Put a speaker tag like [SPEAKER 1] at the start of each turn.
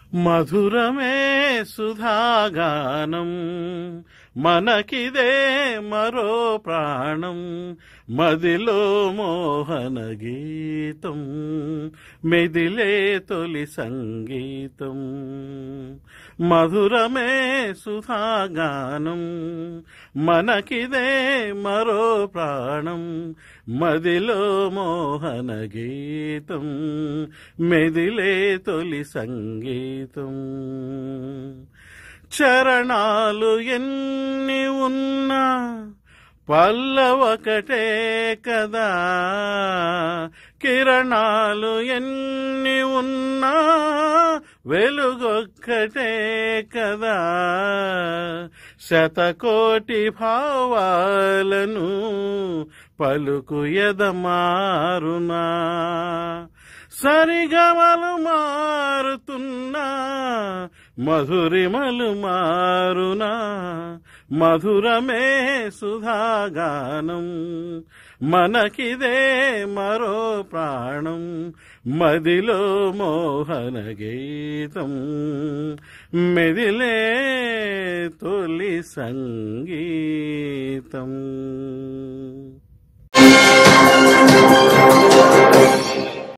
[SPEAKER 1] మధురమే సుధాగానం మనకిదే మరో ప్రాణం మదిలో మోహన గీతం మెదిలే తొలి సంగీతం మధురమే సుధాగానం మనకిదే మరో ప్రాణం మదిలో మోహన గీతం మెదిలే తొలి సంగీతం చరణాలు ఎన్ని ఉన్నా పల్లవకటే కదా కిరణాలు ఎన్ని ఉన్నా వెలుగొక్కటే కదా శతకోటి భావాలను పలుకు ఎదమారునా సరిగమలు మారుతున్నా మధురిమలు మారునా మధురమే సుధాగానం మనకిదే మరో ప్రాణం మదిలో మోహన గీతం మెదిలే తొలి సంగీతం